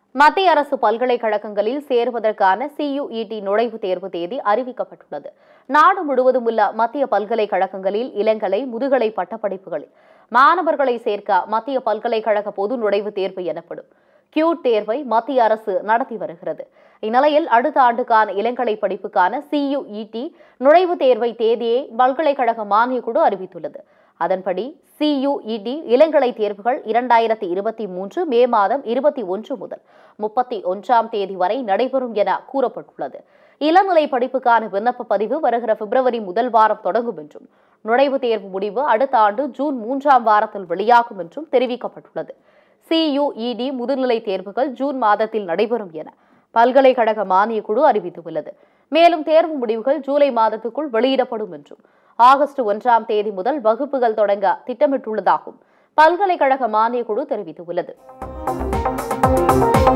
மத்திய அரசு பல்கலைக்கழகங்களில் சேருவதற்கான சியுஇடி நுழைவுத் தேர்வு தேதி அறிவிக்கப்பட்டுள்ளது நாடு முழுவதும் உள்ள மத்திய பல்கலைக்கழகங்களில் இளங்கலை முதுகலை பட்டப்படிப்புகளில் மாணவர்களை சேர்க்க மத்திய பல்கலைக்கழக பொது நுழைவுத் தேர்வு எனப்படும் கியூட் தேர்வை மத்திய அரசு நடத்தி வருகிறது இந்நிலையில் அடுத்த ஆண்டுக்கான இளங்கலை படிப்புக்கான சியுஇடி நுழைவுத் தேர்வை தேதியை பல்கலைக்கழக மானியக்குழு அறிவித்துள்ளது அதன்படி சியுஇடி இளங்கலை தேர்வுகள் இரண்டாயிரத்தி இருபத்தி மூன்று மே மாதம் இருபத்தி ஒன்று முதல் முப்பத்தி ஒன்றாம் தேதி வரை நடைபெறும் என கூறப்பட்டுள்ளது இளநிலை படிப்புக்கான விண்ணப்ப பதிவு வருகிற பிப்ரவரி முதல் வாரம் தொடங்கும் என்றும் நுழைவுத் தேர்வு முடிவு அடுத்த ஆண்டு ஜூன் மூன்றாம் வாரத்தில் வெளியாகும் என்றும் தெரிவிக்கப்பட்டுள்ளது சியுஇடி முதுநிலை தேர்வுகள் ஜூன் மாதத்தில் நடைபெறும் என பல்கலைக்கழக மானியக்குழு அறிவித்துள்ளது மேலும் தேர்வு முடிவுகள் ஜூலை மாதத்துக்குள் வெளியிடப்படும் என்றும் ஆகஸ்ட் ஒன்றாம் தேதி முதல் வகுப்புகள் தொடங்க திட்டமிட்டுள்ளதாகவும் பல்கலைக்கழக மானியக்குழு தெரிவித்துள்ளது